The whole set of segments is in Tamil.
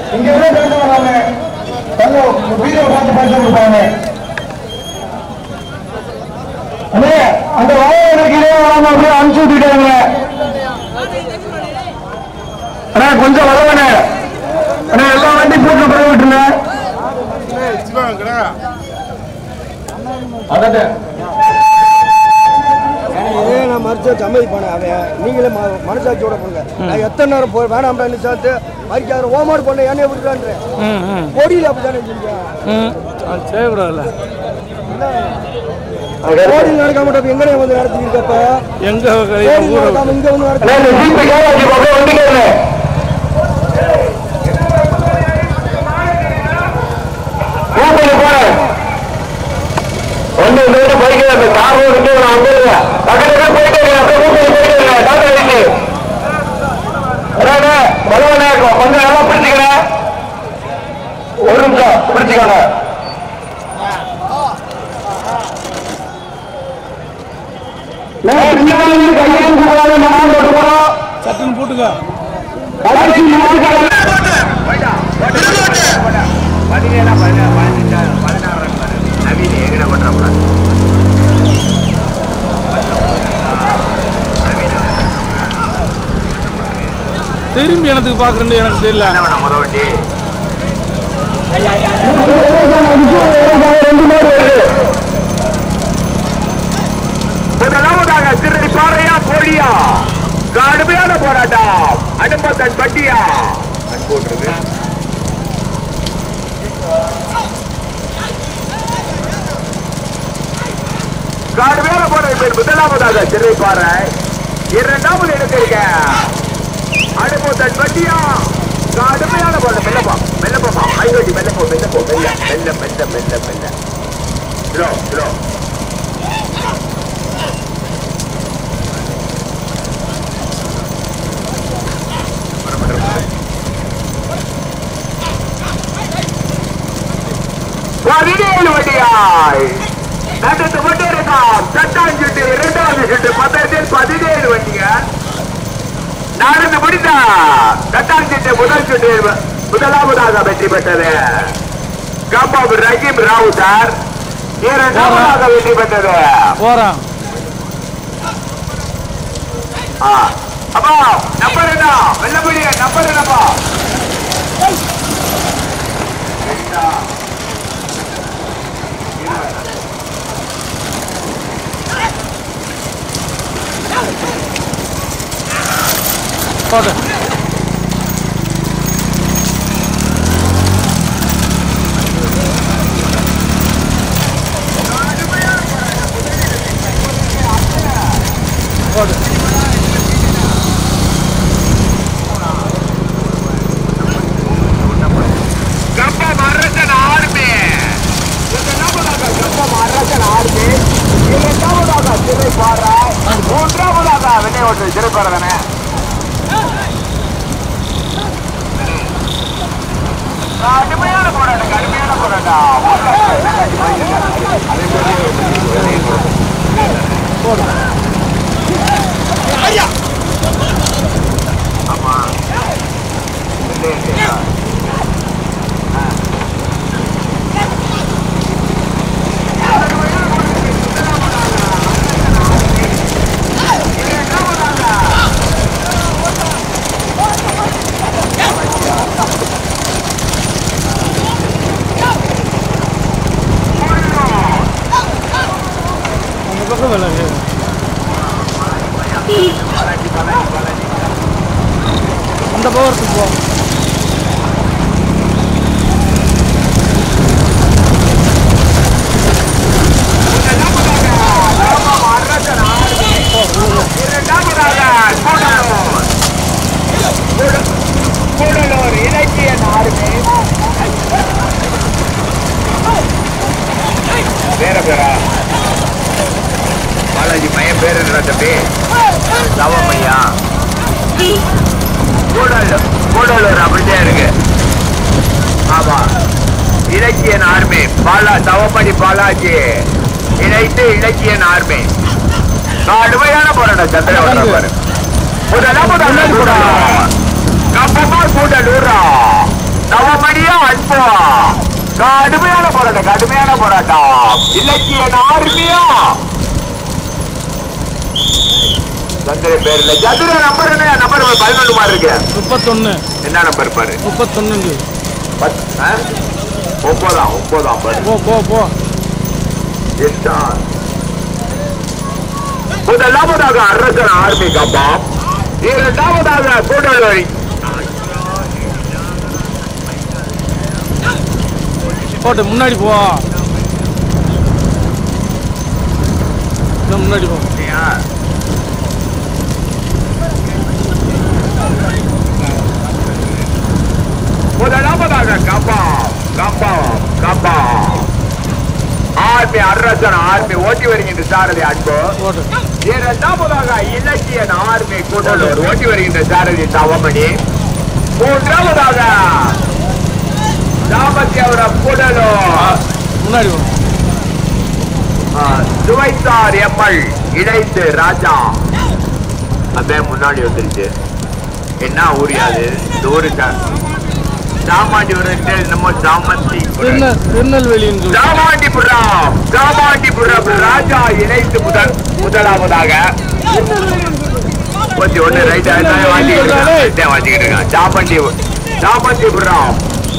இங்க இருந்து பேச வராங்க தங்க வீடியோ பார்த்து பேச கொடுப்பாங்க அண்ணே அந்த வாயை எனக்கு இதே வராம அப்படியே அனுப்பிச்சு விட்டுட்டாங்க அண்ணா கொஞ்சம் வரவண்ணே அண்ணா எல்லா வண்டி போட்டு போய் விட்டுருங்க அதான் இதே நான் மனசாட்சி அமைதிப்பானே அவன் நீங்களே ம- மனசாட்சியோட பண்ணுங்க நான் எத்தனை நேரம் போய் வேணாம்டா நீ சேர்த்து மறிக்காத ஓமாடு பண்ண என்னைய விட்டுறான்றேன் ம் ம் கோடியில் அப்படி தானே செஞ்சேன் ம் அது செய்யக்கூடாதுல்ல கோடியில் நடக்க மாட்டோம் எங்கனே வந்து நடத்திருக்கப்ப எங்க கோடியில் ஊரை நடக்காம இங்க வந்து நடத்த அண்ணா, இந்த ஜீப்பை கேளாச்சு அப்படியே வண்டிக்கிறேன் கூப்பிட்டு போறேன் ஒன்று இந்த பைக்கில் அந்த கார் இருக்கு நான் வந்துருங்க பக்கத்துல போயிட்டு இருக்கேன் அப்படியே கூப்பிட்டு போயிட்டு இருக்கேன் டாக்டர் வீட்டு அண்ணா பரவாயில்ல கொஞ்சம் நல்லா பிடிச்சிக்கிறேன் ஒரு நிமிஷம் பிடிச்சிக்கோங்க பின்னாடி கையெழுத்து போடாத நான் போட்டு போறோம் சட்டுன்னு போட்டுங்க கடைசி நாட்கள் திரும்பி எனக்கு பார்க்குறேன்னு எனக்கு தெரியல ரெண்டு மாடு வருது முதலாவதாக திருநெல் பாறையா போலியா கடுமையான போராட்டம் அனுமத்தன் பட்டியா போட்டுருது கடுமையான போராட்டம் முதலாவதாக திருநெல் பாறை இரண்டாவது இடத்திற்க அனுமத்தன் பட்டியா கடுமையான போராட்டம் மெல்லப்பா மெல்லப்பா ஐயோடி மெல்லப்போ மெல்லப்போ மெல்ல மெல்ல மெல்ல மெல்ல மெல்ல ஸ்லோ ஸ்லோ பதினேழு வண்டியாய் நடந்து கொண்டே இருக்கான் சட்டான் சுட்டு இரண்டாவது சுட்டு பத்தத்தில் பதினேழு வண்டிகள் நடந்து முடிந்தா சட்டான் சுட்டு முதல் சுட்டு முதலாவதாக வெற்றி பெற்றது கம்பம் ரஹீம் ராவு சார் இரண்டாவதாக வெற்றி பெற்றது போகிறான் ஆ. அப்பா நம்பர் என்ன வெள்ளப்படிய நம்பர் என்னப்பா போட்டு போட்டு கம்பம் அரசன் ஆர்மி முதலாவதாக கம்பம் அரசன் ஆர்மி இரண்டாவதாக சிறைப்பாறை மூன்றாவதாக வினை ஒன்று சிறைப்பாறை கடுமையான போராட்டம் கடுமையான போராட்டம் ஆமா இல்லை, இல்லை. அந்த பக்கம் விளையாடு அந்த பவருக்கு போ கூடலூர் இலக்கிய நாடுமே வேற பேரா பாலாஜி பையன் பேர் என்ன தம்பி தவமையா கூடலூர் கூடலூர் அப்படிதான் இருக்கு ஆமா இலக்கியன் ஆர்மி பாலா தவமணி பாலாஜி இணைத்து இலக்கியன் ஆர்மி கடுமையான போராட்டம் சந்திரவன் பாரு முதலாவதாக கூடலூர் கப்பமா கூடலூரா தவ கடுமையான போராட்டம் கடுமையான போராட்டம் இலக்கிய ஆர்மியா சந்திர பேர்ல சதுர நம்பர் என்ன நம்பர் பதினொன்று மாதிரி இருக்கு முப்பத்தொன்று என்ன நம்பர் பாரு முப்பத்தொன்னு பத்- ஆ? ஒன்பதாம் ஒன்பதாம் பாரு போ போ போ எட்டாம் முதலாவதாக அரசன் ஆர்மி கம்பம் இரண்டாவதாக கூடலூரி போட்டு முன்னாடி போ இன்னும் முன்னாடி போ முதலாவதாக கம்பம் கம்பம் கம்பம் ஆர்மி அரசன் ஆர்மி ஓட்டி வருகின்ற சாரதி அன்பு போட்டு இரண்டாவதாக இலக்கியன் ஆர்மி கூடலூர் ஓட்டி வருகின்ற சாரதி தவமணி மூன்றாவதாக தாமத்தியபுரம் கூடலூர் முன்னாடி போ ஆ, சுவைத்தார் எம்எல் இணைத்து ராஜா அப்படியே முன்னாடி வந்துருச்சு என்ன ஊரியாது இந்த ஊரு சாமாண்டிபுரம் நம்ம சாமந்தி திருநெ திருநெல்வேலின்னு சொல்லி சாமாண்டிபுரம் சாமாண்டிபுரம் ராஜா இணைத்து முதல் முதலாவதாக கொஞ்சம் ஒண்ணு ரைட் வாங்கிக்கிட்டு இருக்கான் சாமண்டி சாமண்டிபுரம்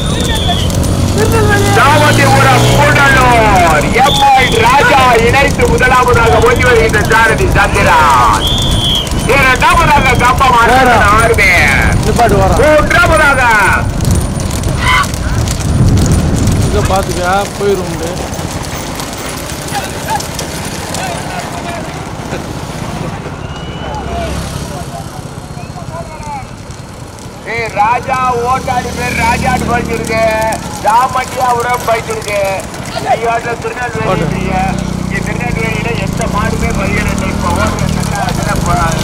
சாமண்டிபுரம் கூடலூர் எம்எல் ராஜா இணைத்து முதலாவதாக ஓட்டி வருகின்ற சாரதி சந்திரான் இரண்டாவதாக கம்பம் அரசன் ஆர்மி நிப்பாட்டு வரான் மூன்றாவதாக இதை பார்த்துக்க போயிரும் ஏய் ராஜா ஓட்டாடி பேர் ராஜாட்டு படிச்சிருக்கு சாமண்டியாபுரம் படிச்சிருக்கு ஐயோட்ட திருநெல்வேலி இங்க திருநெல்வேலியில எந்த மாடுமே பயிரிடல இப்ப ஓட்டுற கட்டாளத்துல போறாங்க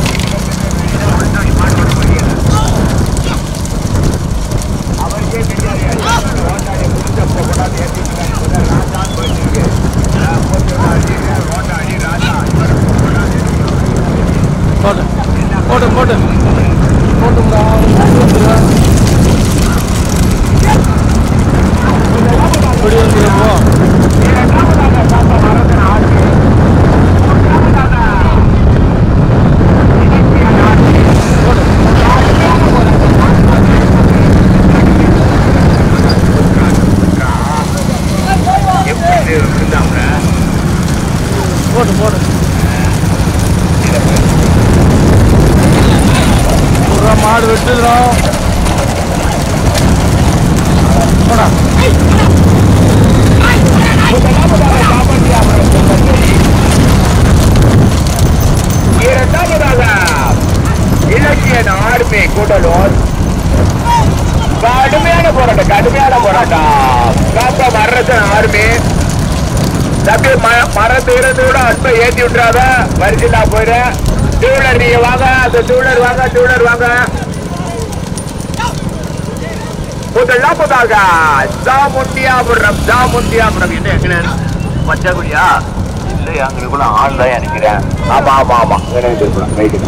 அவருக்கே தெரியாது ஓட்டாடி முடிஞ்சப்போ கூட ஏற்றிருக்காங்க ராஜான்னு படிச்சிருக்கு ஓட்டாடி ராஜா போட்டு போட்டு போட்டு போட்டுங்களா இப்படி வந்துடு போ எப்படி இருந்தாங்க போட்டு போட்டு ஒரு மாடு வெட்டுதுறோம் போடா இரண்டாவதாக இலக்கியன் ஆர்மி கூடலூர் கடுமையான போராட்டம் கடுமையான போராட்டம் காப்பம் அரசன் ஆர்மி தம்பி ம- மரத்து இருந்து கூட அன்பை ஏத்தி விட்டுறாத வரிசையா போயிரு டூலர் நீங்க வாங்க அந்த டூலர் வாங்க டூலர் வாங்க முதலாவதாக சாமுண்டியாபுரம் சாமுண்டியாபுரம் என்ன எங்க மச்சகுடியா இல்லை அங்களுக்குள்ள ஆள் தான் நினைக்கிறேன் ஆமா ஆமா ஆமா எனக்கு இருக்கலாம் ரைட்டு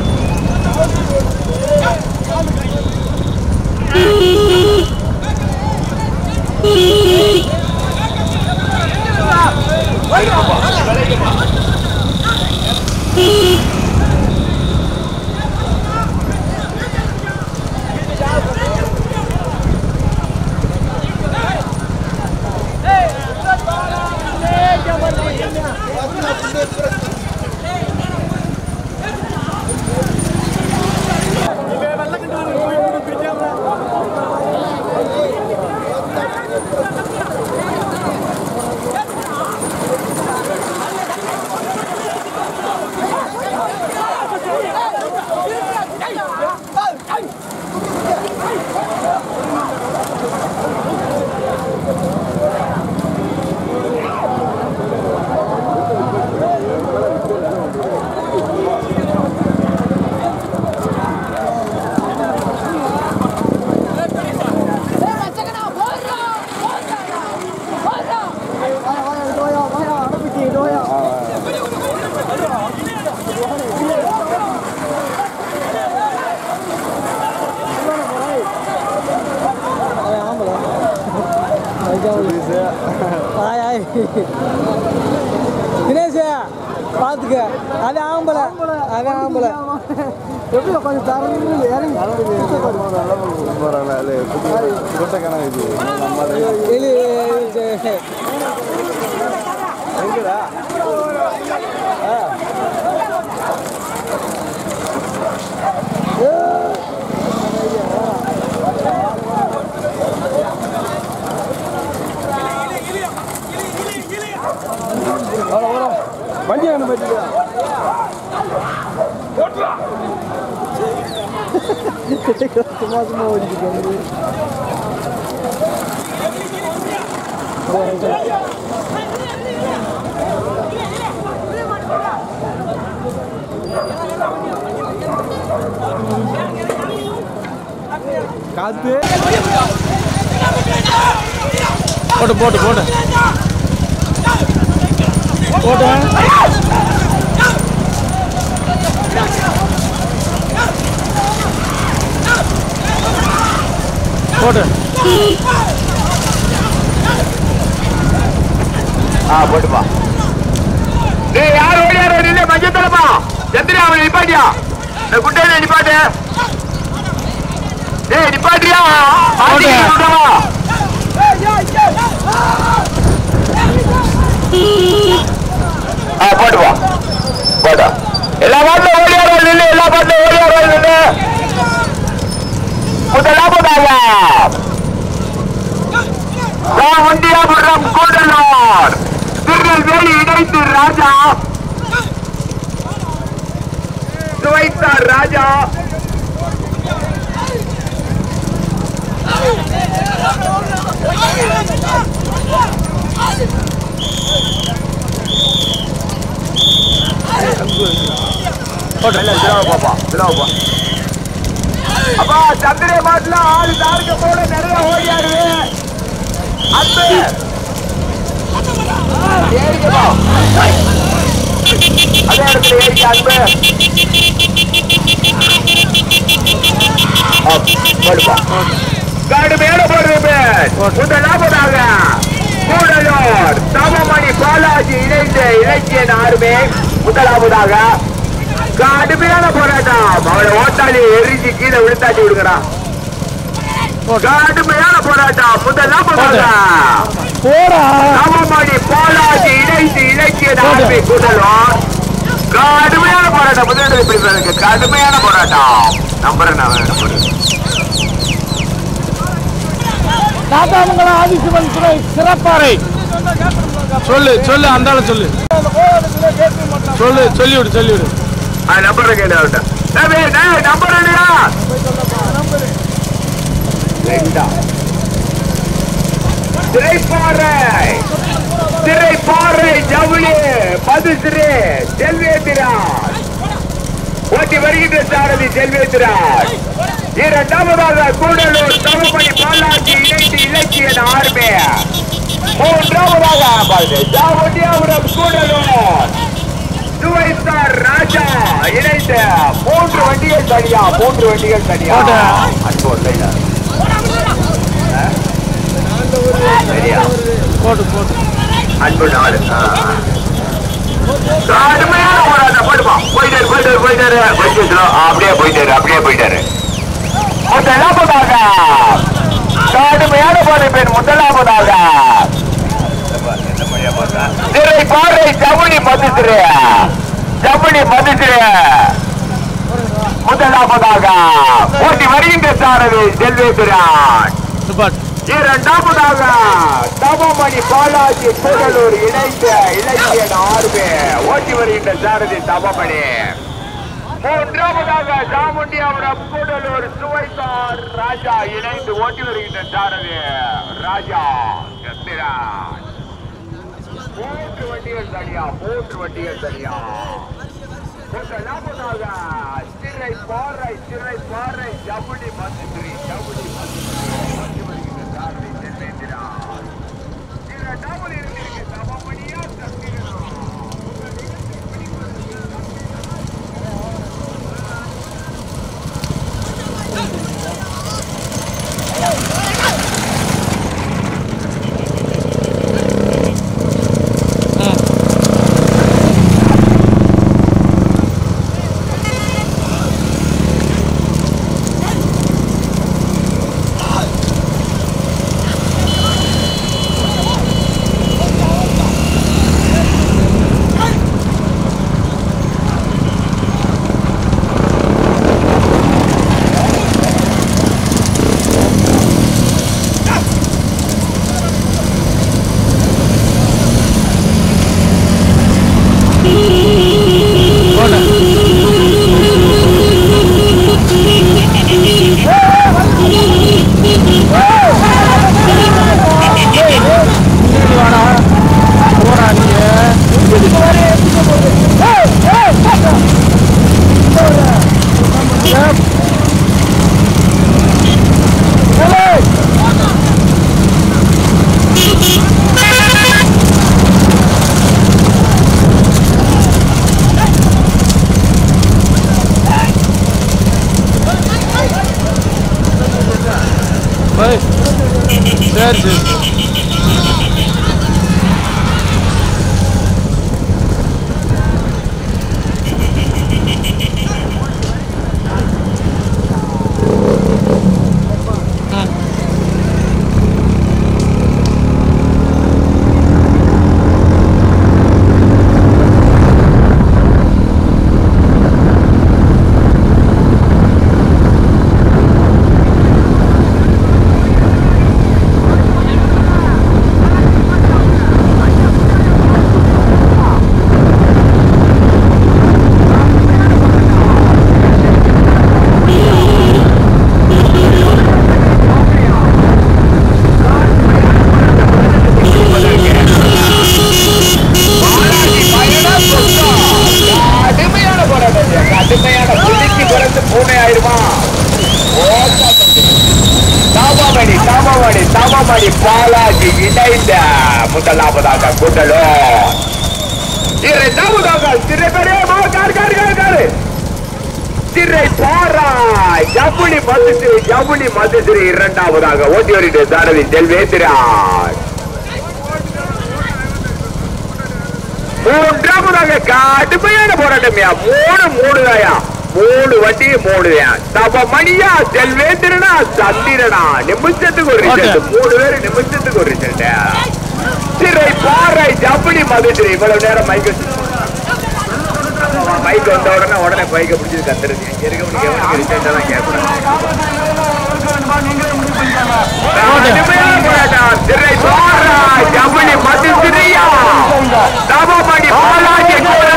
வெள்ளக்கட்டு ஏய் தினேஷ் பார்த்துக்க அது ஆம்பளை அது ஆம்பளை எப்படி கொஞ்சம் தரணும் இறங்கி எலி வண்டி வேணும் பற்றியா சும்மா சும்மா ஓடிக்கிட்டு வந்து காத்து போட்டு போட்டு போட்டு போட்டு போட்டு ஆ போட்டுப்பா டேய் யார் ஓடியாரோ நில்ல மஞ்சள் தலைப்பா சந்திரா அவனை நிப்பாட்டியா இந்த குட்டையில நிப்பாட்டு டேய் நிப்பாட்டியா ஆட்டி விடுவா ஆ போட்டுப்பா போட்டா எல்லா பாட்டிலும் ஓடியாரோ நில்லு எல்லா பாட்டிலும் ஓடியாரோ நில்லு முதலாவதாக ஒண்டியாபுரம் கூடலூர் திருநெல்வேலி இணைத்து ராஜா சுவைத்தார் ராஜா இல்ல, திராவ பாப்பா, திராவ பா. அப்பா சந்திரே மாட்டுல ஆறு தாருக்கு போல நிறைய ஓடியாரு அன்பு ஏறிக்கப்பா அதே இடத்துல ஏறிக்க அன்பு ஆ, போடுப்பா. காடு மேல போடுறது முதலாவதாக கூடலூர் தவமணி பாலாஜி இணைந்த இலக்கியன் ஆறுமே முதலாவதாக கடுமையான போராட்டம் அவளை ஓட்டாளி எரிஞ்சு கீழே விழுத்தாட்டி விடுங்கடா கடுமையான போராட்டம் முதலாவதாக போடா நவமணி பாலாஜி இணைந்து இலக்கிய ஆர்மி கூடலூர் கடுமையான போராட்டம் முதலிடத்தை பிடிப்பதற்கு கடுமையான போராட்டம் நம்புறேன் நான் நம்புறேன் தாத்தாமங்கலம் ஆதிசிவன் துறை சிறப்பாறை சொல்லு சொல்லு அந்த ஆளு சொல்லு சொல்லு சொல்லிவிடு சொல்லிவிடு அது நம்பர் கேட்டு அவர்கிட்ட ஏய், டேய், நம்பர் இல்லையா ரெண்டா திரைப்பாறை திரைப்பாறை ஜவுளி மதுசிறி செல்வேந்திரான் ஓட்டி வருகின்ற சாரதி செல்வேந்திரான் இரண்டாவதாக கூடலூர் தவமணி பாலாஜி இணைந்து இலக்கியன் ஆர்மே மூன்றாவதாக பாருங்க, ஜாவண்டியாபுரம் கூடலூர் சுவைத்தார் ராஜா இணைந்த மூன்று வண்டிகள் தனியா மூன்று வண்டிகள் தனியா போட்டா. அன்பு இல்லையா சரியா போட்டு போட்டு அன்பு நாடு ஆ. கடுமையான போராட்டம் போடுமா போயிட்டாரு போயிட்டாரு போயிட்டாரு கொஞ்சம் அப்படியே போயிட்டாரு அப்படியே போயிட்டாரு முதலாவதாக கடுமையான போதை பெண் முதலாவதாக திரை பாறை ஜவுளி மதுசிறு ஜவுளி மதுசிறு முதலாவதாக ஊட்டி வருகின்ற சாரதி செல்வேந்திரான் நிப்பாட்டு இரண்டாவதாக தவமணி பாலாஜி கூடலூர் இணைந்த இலக்கியன் ஆர்வே ஓட்டி வருகின்ற சாரதி தவமணி மூன்றாவதாக சாமுண்டியாபுரம் கூடலூர் சுவைத்தார் ராஜா இணைந்து ஓட்டி வருகின்ற சாரதி ராஜா சந்திரான் மூன்று வண்டிகள் தனியா மூன்று வண்டிகள் தனியா முதலாவதாக சிறை பாறை சிறை பாறை ஜவுளி மந்திரி ஜவுளி மந்திரி ஓட்டி வருகின்ற சாரதி செல்வேந்திரா இரண்டாவது இருந்திருக்கு தவமணியா சந்திரனா உங்கள் நிகழ்ச்சி சரி சரி கடுமையான போராட்டம் கடுமையான புதுக்கி பிறந்து பூனை ஆயிருமா தாமாமணி தாமாமணி தாமாமணி பாலாஜி இணைந்த முதலாவதாக கூட்டலோ இரண்டாவதாக சிறைப்பரே கார் கார் கார் கார் சிறை பாராய் ஜவுளி மதுசிரி ஜவுளி மதுசிரி இரண்டாவதாக ஓட்டி வருகிற தாரதி செல்வேந்திரான் மூன்றாவதாக கடுமையான போராட்டம்யா மூணு மூணு தாயா மூணு வண்டி மூணு தான் தப மணியா செல்வேந்திரனா சந்திரனா நிமிஷத்துக்கு ஒரு ரிசல்ட் மூணு பேரு நிமிஷத்துக்கு ஒரு ரிசல்ட் சிறை பாறை ஜவுளி மதுசிரி இவ்வளவு நேரம் மைக் பைக் வந்த உடனே உடனே பைக்கை பிடிச்சி கத்துறது எங்க இருக்க முடியும் ரிசல்ட் எல்லாம் கேட்கணும் கடுமையான போராட்டம் சிறை பாறை ஜவுளி மதுசிரியா தபமணி பாலாஜி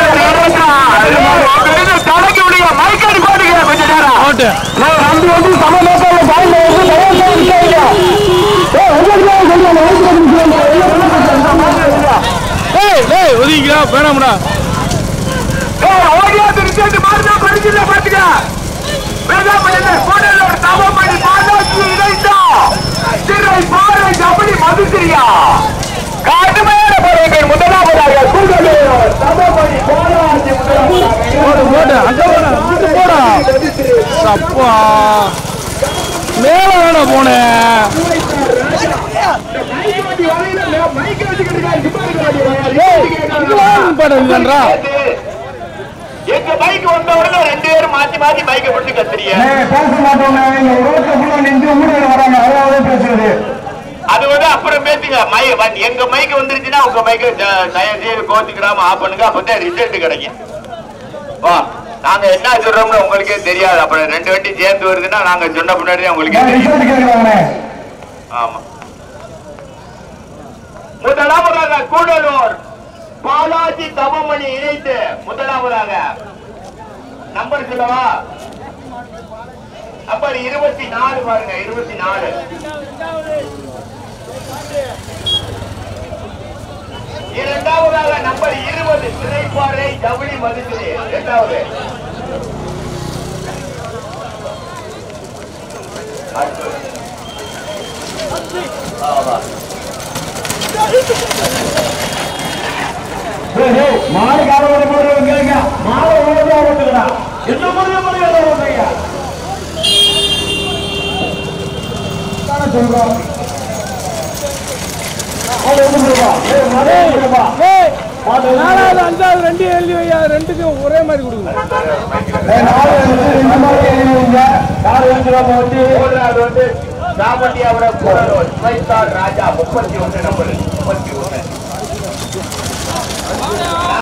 தலைக்கு உடைய மைக்கடி போட்டுக்கிற கொஞ்ச நேரம் ஓட்டு வந்து வந்து சமநோக்கம் பாயிண்ட் வந்து தயவு செய்து நிக்காதீங்க. ஏய், உங்களுக்கு தான் சொல்றேன், மைக் வந்து நிக்காதீங்க. எல்லாம் உள்ள போட்டு அந்த மாதிரி இல்லையா? ஏய் டேய் ஒதுங்கிக்கா வேணாம்டா ஏய், ஓடியாந்து ரிசல்ட் மாறுதா படிச்சுல பாத்துக்க வேதாபுரத்துல கோடையில ஒரு தவமணி பாலாஜி இணைந்தா சிறை பாறை ஜவுளி மதுசிரியா கடுமையான போராட்டம் முதலாவதாக கூடலூர் தவமணி பாலாஜி போடு போடு அங்க போடா அங்க போடா சப்பா மேல வேணா போனேன் பாடுங்கன்றா எங்க பைக் வந்த உடனே ரெண்டு பேரும் மாத்தி மாத்தி பைக்கை பிடிச்சு கத்துறீங்க ஏய், பேச மாட்டோங்க. இங்க ரோட்ல full ஆ நின்று ஊடுருவி வராங்க. அதனால தான் பேசுறது. அது வந்து அப்புறம் பேசுங்க மை வண்டி- எங்க மைக் வந்துருச்சுன்னா உங்க மைக்கு தயவு செய்து கோச்சுக்கிறாம ஆஃப் பண்ணுங்க அப்பதான் ரிசல்ட் கிடைக்கும் வா நாங்க என்ன சொல்றோம்னு உங்களுக்கே தெரியாது அப்புறம் ரெண்டு வண்டி சேர்ந்து வருதுன்னா நாங்க சொன்ன பின்னாடி உங்களுக்கே நான் தெரியும் result கேக்குறாங்கண்ணே. ஆமா முதலாவதாக கூடலூர் பாலாஜி தவமணி இணைத்து முதலாவதாக நம்பர் சொல்லவா நம்பர் இருபத்தி நாலு பாருங்க இருபத்தி நாலு இரண்டாவதாக நம்பர் இருபது சிறைப்பாறை ஜவுளி மதுரை இரண்டாவது அடுத்தது. ஆமா ஏய், ஏய், மாடு காலை ஓட்டி போடுறவங்க கேளுங்க. மாடு ஓடுறதா ஓட்டுங்கடா. என்ன முறையா முறையா ஓட்டுறீங்க? தானே சொல்றோம். மாடு ஓட்டு போடுப்பா. ஏய், மாடு ஓட்டு போடுப்பா. ஏய் மாடு ஓட்டு நாலாவது அஞ்சாவது ரெண்டு எழுதி வையா ரெண்டுக்கும் ஒரே மாதிரி கொடுங்க ஏய், நாலு வந்து ரெண்டு மாடு எழுதிங்க. நாலு வந்து நம்ம வந்து மூன்றாவது வந்து சாமண்டியாபுரம் கூடலூர் சுவைத்தார் ராஜா முப்பத்தி ஒன்று நம்பர் முப்பத்தி ஒன்று